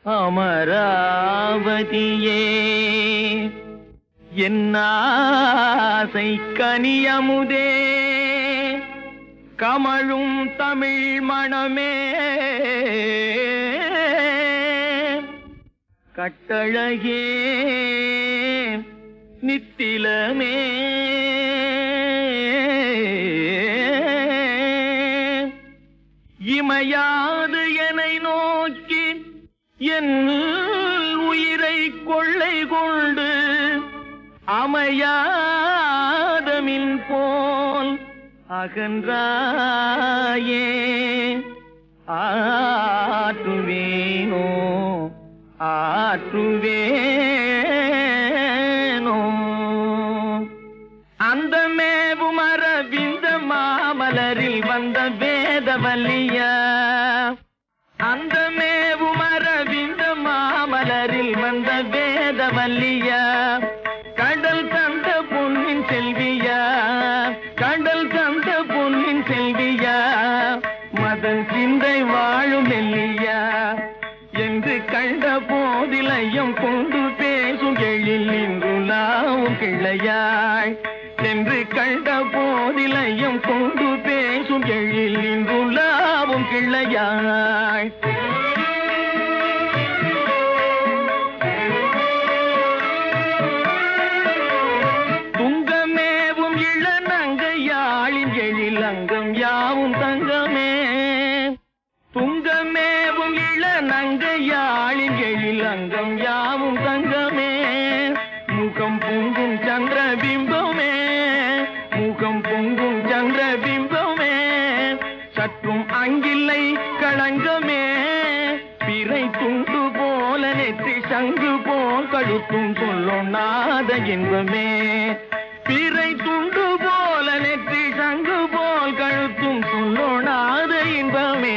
அமராவதியே என்னாசை கனியமுதே கமழும் தமிழ் மணமே கட்டழகே நித்திலமே இமையாது என்னை நோக்கி என் உயிரை கொள்ளை கொண்டு அமையாதமின் போல் அகன்றாயே ஆற்றுவேனோ ஆற்றுவேனோ அந்த மேவும் அரவிந்த மாமலரில் வந்த வேதவல்லியா அந்த மேவும் அரவிந்த மாமலரில் வந்த வேதவல்லியா கடல் தந்த பொன்னின் செல்வியா கடல் தந்த பொன்னின் செல்வியா மதன் சிந்தை வாழும் மெல்லியா என்று கண்ட போதிலையும் கொண்டு பேசும் எழில் நின்றுலாவும் கிளையாய் என்று கண்ட போதிலையும் கொண்டு பேசும் எழில் நின்றுலாவும் கிளையாய் துங்கமேவும் இளநங்கையாளின் எழில் அங்கம் யாவும் தங்கமே துங்கமேவும் இளநங்கையாளின் எழில் அங்கம் யாவும் தங்கமே முகம் பொங்கும் சந்திர பிம்பமே முகம் பொங்கும் சந்திர பிம்பமே சற்றும் அங்கில்லை களங்கமே பிறை துண்டு போல நெற்றி சங்கு போல் கழுத்தும் சொல்லும் நாத இன்பமே பிறை துண்டு போல நெற்றி சங்கு போல் கழுத்தும் சொல்லும் நாத இன்பமே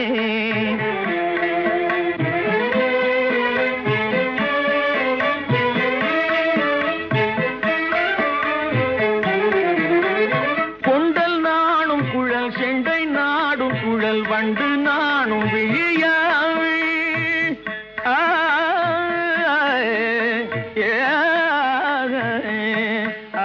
கொண்டல் நாணும் குழல் செண்டை நாடும் குழல் வண்டு நாணும் விழியாவி ஆ, ஏ, ஆ,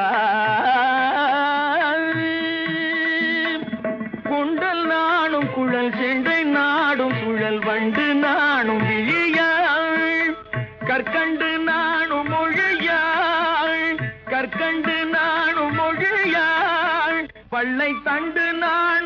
கொண்டல் நாணும் குழல் செண்டை நாடும் குழல் வண்டு நாணும் விழியாள் கற்கண்டு நாணும் மொழியாள் கற்கண்டு நாணும் மொழியாள் பள்ளை தண்டு நாணும்